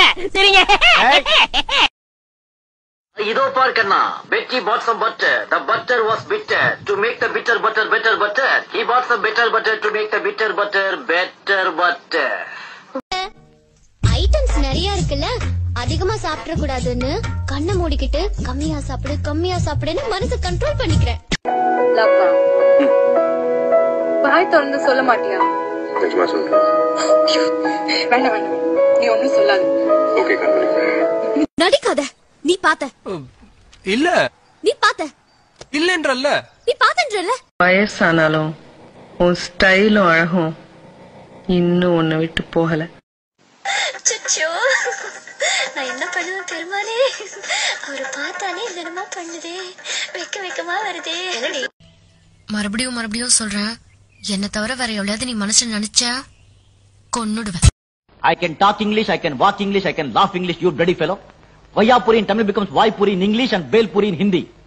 சரிங்க இதோ பார் கண்ணா பெட்டி bought some butter the butter was bitter to make the bitter butter better butter he bought some better butter to make the bitter butter better butter items நிறைய இருக்குல்ல அதிகமா சாப்பிட கூடாதுன்னு கண்ணை மூடிக்கிட்டு கம்மியா சாப்பிடு கம்மியா சாப்பிடுன்னு மனசை கண்ட்ரோல் பண்ணிக்கிறேன் லவ்வா வாய் திறந்து சொல்ல மாட்டியா நிஜமா சொல்றேன் வேண்டாம் வேண்டாம் நீ ஒண்ணும் சொல்லாத ஓகே கண்மணி நடிக்காத நீ பாத்த இல்ல நீ பாத்த இல்லன்றல்ல நீ பாத்தன்றல வயசானாலும் உன் ஸ்டைலும் அழகும் இன்னும் உன்னை விட்டு போகல சுச்சோ நான் என்ன பண்ணுவேன் பெருமாளே அவரை பார்த்தாலே என்னமா பண்ணுதே வெக்க வெக்கமா வருதே என்னடி மறுபடியும் மறுபடியும் சொல்றேன் என்ன தவிர வேற எவ்வளவு நீ மனசுல நினைச்சா கொன்னுடுவேன் I can talk English, I can walk English, I can laugh English, you bloody fellow. Vayapuri in Tamil becomes Vaipuri in English and Belpuri in Hindi.